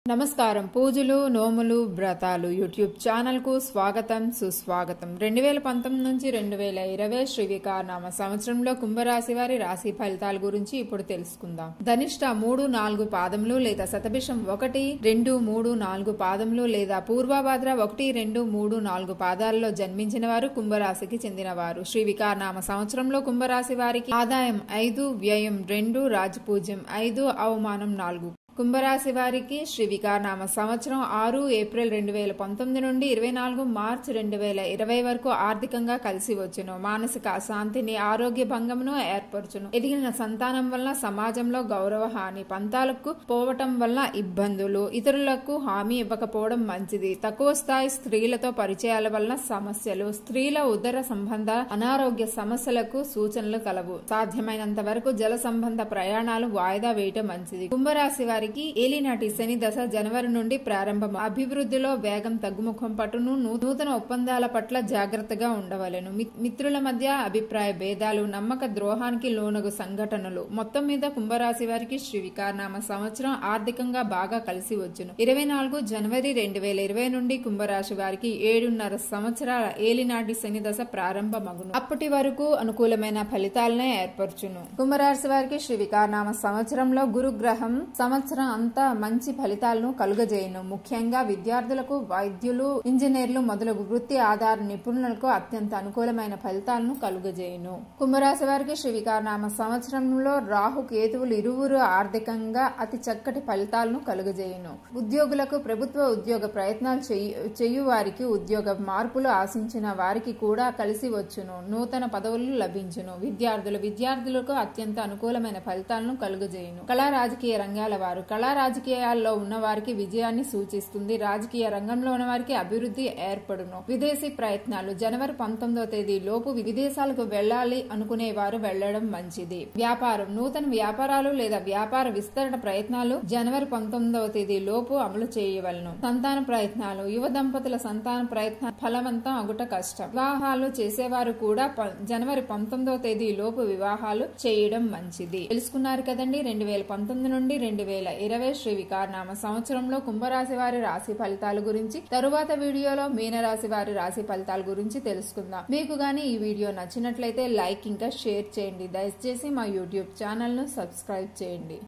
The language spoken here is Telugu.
నమస్కారం పూజలు నోములు వ్రతాలు యూట్యూబ్ ఛానల్ కు స్వాగతం సుస్వాగతం రెండు వేల పంతొమ్మిది నుంచి రెండు వేల ఇరవై శ్రీ వికారనామ సంవత్సరంలో కుంభరాశి వారి రాశి ఫలితాల గురించి ఇప్పుడు తెలుసుకుందాం ధనిష్ట మూడు నాలుగు పాదములు లేదా శతభిషం ఒకటి రెండు మూడు నాలుగు పాదములు లేదా పూర్వభాద్ర ఒకటి రెండు మూడు నాలుగు పాదాల్లో జన్మించిన వారు కుంభరాశికి చెందినవారు శ్రీ వికారనామ సంవత్సరంలో కుంభరాశి వారికి ఆదాయం ఐదు వ్యయం రెండు రాజపూజ్యం ఐదు అవమానం నాలుగు కుంభరాశి వారికి శ్రీ వికారనామ సంవత్సరం ఆరు ఏప్రిల్ రెండు వేల పంతొమ్మిది నుండి ఇరవై నాలుగు మార్చి రెండు వేల ఇరవై వరకు ఆర్థికంగా కలిసి వచ్చును మానసిక అశాంతిని ఆరోగ్య భంగమును ఏర్పరచును ఎదిగిన సంతానం వల్ల సమాజంలో గౌరవ హాని పంతాలకు పోవటం వల్ల ఇబ్బందులు ఇతరులకు హామీ ఇవ్వకపోవడం మంచిది తక్కువ స్థాయి స్త్రీలతో పరిచయాల వల్ల సమస్యలు స్త్రీల ఉదర సంబంధ అనారోగ్య సమస్యలకు సూచనలు కలవు సాధ్యమైనంత వరకు జల సంబంధ ప్రయాణాలు వాయిదా వేయటం మంచిది కుంభరాశి వారికి ఏలినాటి శని దశ జనవరి నుండి ప్రారంభం అభివృద్ధిలో వేగం తగ్గుముఖం పట్టును నూతన ఒప్పందాల పట్ల జాగ్రత్తగా ఉండవలెను మిత్రుల మధ్య అభిప్రాయ భేదాలు నమ్మక ద్రోహానికి లోనగు సంఘటనలు మొత్తం మీద కుంభరాశి వారికి శ్రీ వికారనామ సంవత్సరం ఆర్థికంగా బాగా కలిసి వచ్చును ఇరవై నాలుగు జనవరి రెండు వేల ఇరవై నుండి కుంభరాశి వారికి ఏడున్నర సంవత్సరాల ఏలినాటి శని దశ ప్రారంభమగును అప్పటి వరకు అనుకూలమైన ఫలితాలనే ఏర్పరచును కుంభరాశి వారికి శ్రీ వికారనామ సంవత్సరంలో గురుగ్రహం సంవత్సరం అంతా మంచి ఫలితాలను కలుగజేయను ముఖ్యంగా విద్యార్థులకు వైద్యులు ఇంజనీర్లు మొదలగు వృత్తి ఆధార నిపుణులకు అత్యంత అనుకూలమైన ఫలితాలను కలుగజేయును కుంభరాశి వారికి శ్రీ వికారనామ సంవత్సరంలో రాహు కేతువులు ఇరువురు ఆర్థికంగా అతి చక్కటి ఫలితాలను కలుగజేయును ఉద్యోగులకు ప్రభుత్వ ఉద్యోగ ప్రయత్నాలు చేయు వారికి ఉద్యోగ మార్పులు ఆశించిన వారికి కూడా కలిసి వచ్చును నూతన పదవులు లభించును విద్యార్థులు విద్యార్థులకు అత్యంత అనుకూలమైన ఫలితాలను కలుగజేయును కళా రాజకీయ రంగాల వారు కళా రాజకీయాల్లో ఉన్న వారికి విజయాన్ని సూచిస్తుంది రాజకీయ రంగంలో ఉన్న వారికి అభివృద్ధి ఏర్పడును విదేశీ ప్రయత్నాలు జనవరి పంతొమ్మిదవ తేదీ లోపు విదేశాలకు వెళ్లాలి అనుకునే వారు వెళ్లడం మంచిది వ్యాపారం నూతన వ్యాపారాలు లేదా వ్యాపార విస్తరణ ప్రయత్నాలు జనవరి పంతొమ్మిదవ తేదీ లోపు అమలు చేయవలను సంతాన ప్రయత్నాలు యువ దంపతుల సంతాన ప్రయత్న ఫలవంతం అగుట కష్టం వివాహాలు చేసేవారు కూడా జనవరి పంతొమ్మిదవ తేదీ లోపు వివాహాలు చేయడం మంచిది తెలుసుకున్నారు కదండి రెండు వేల పంతొమ్మిది నుండి రెండు వేల ఇరవై శ్రీ వికారనామ సంవత్సరంలో కుంభరాశి వారి రాశి ఫలితాల గురించి తరువాత వీడియోలో మీనరాశి వారి రాశి ఫలితాల గురించి తెలుసుకుందాం మీకు గానీ ఈ వీడియో నచ్చినట్లయితే లైక్ ఇంకా షేర్ చేయండి దయచేసి మా యూట్యూబ్ ఛానల్ ను సబ్స్క్రైబ్ చేయండి